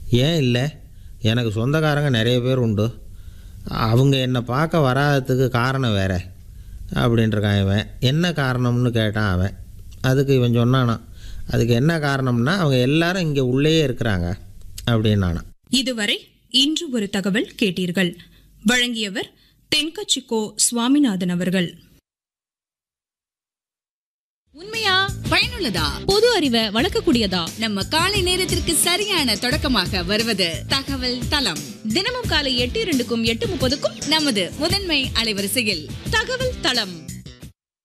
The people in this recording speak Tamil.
ஏன் இல்லை எனக்கு சொந்தக்காரங்க நிறைய பேர் உண்டு அவங்க என்னை பார்க்க வராததுக்கு காரணம் வேற அப்படின்ட்டுருக்கான் இவன் என்ன காரணம்னு கேட்டான் அவன் அதுக்கு இவன் சொன்னானான் அதுக்கு என்ன காரணம்னா அவங்க எல்லாரும் இங்கே உள்ளேயே இருக்கிறாங்க அப்படின்னானான் இதுவரை இன்று ஒரு தகவல் கேட்டீர்கள் வழங்கியவர் தென்கட்சிக்கோ சுவாமிநாதன் அவர்கள் உண்மையா பயனுள்ளதா பொது அறிவை வளர்க்கக்கூடியதா நம்ம காலை நேரத்திற்கு சரியான தொடக்கமாக வருவது தகவல் தளம் தினமும் காலை எட்டு இரண்டுக்கும் எட்டு முப்பதுக்கும் நமது முதன்மை அலைவரிசையில் தகவல் தளம்